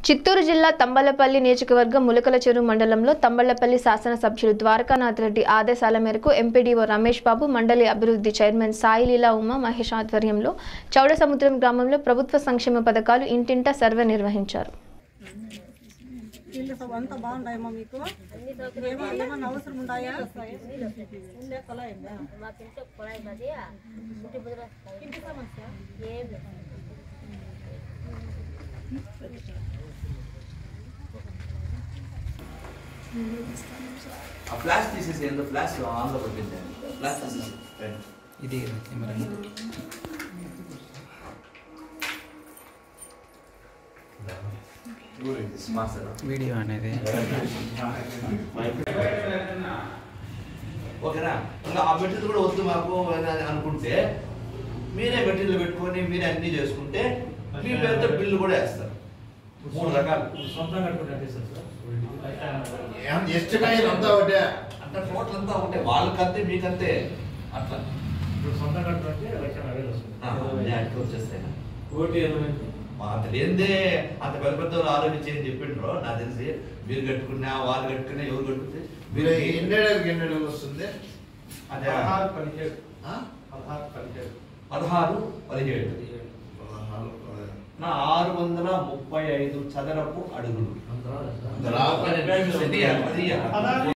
చిత్తూరు జిల్లా తంబలపల్లి నియోజకవర్గం ములకల చెరువు మండలంలో తంబలపల్లి శాసనసభ్యులు ద్వారకానాథ్ రెడ్డి ఆదేశాల మేరకు ఎంపీడీఓ రమేష్ బాబు మండలి అభివృద్ధి చైర్మన్ సాయిలీలా ఉమా మహేష్ ఆధ్వర్యంలో చౌడ సముద్రం గ్రామంలో ప్రభుత్వ సంక్షేమ పథకాలు ఇంటింటా సర్వే నిర్వహించారు ఇల్లు సభ అంతా బాగుంటాయమ్మా మీకు ఏమో ఏమన్నా అవసరం ఉన్నాయా ఉండే కుళాయి ఉందా? ఇంటి సమస్య ఆ ఫ్లాష్ తీసేసి ఏందో ఫ్లాష్ ఆన్లో పెట్టింది ఫ్లాష్ తీసేసి రండి. ఇది కెమెరా ఊరింది స్మార్ట్ సెల్. వీడియో అనేది ఓకేనా ఇంకా ఆ మెటీరియల్ కూడా వద్దు మాకు అని అనుకుంటే మీరే మెటీరియల్ పెట్టుకొని మీరే అన్ని చేసుకుంటే మీ పేరుతో బిల్లు కూడా వేస్తారు మూడు రకాలు సొంతంగా కట్టుకుంటే సార్ ಎಷ್ಟು ಕಾಯಿ ಅಂತ ఒకటే అంటే టోటల్ అంతా ఒకటే వాళ్ళకంతే మీకంతే అట్లా ఇప్పుడు సొంతంగా కట్టుకుంటే లక్ష నలభై వేలు వస్తుంది ఆ, అన్నీ అట్లా వచ్చేస్తాయి కోటి ఎనభై మా అంత లేనిదే అంత పెద్ద పెద్ద వాళ్ళు ఆలోచించి చెప్పిండ్రు నాకు తెలిసి మీరు కట్టుకున్నా వాళ్ళు కట్టుకున్నా ఎవరు కట్టుకుంటే మీరు మీరు ఎన్నడకి ఎన్నడ వస్తుంది అదే పదహారు పదిహేడు ఆ? పదహారు పదిహేడు పదహారు పదిహేడు పదిహేడు పదహారు, పదహారు. నా ఆరు వందల ముప్పై ఐదు చదరపు అడుగులు అంత రాదు సార్. అంత రాదు. అది అది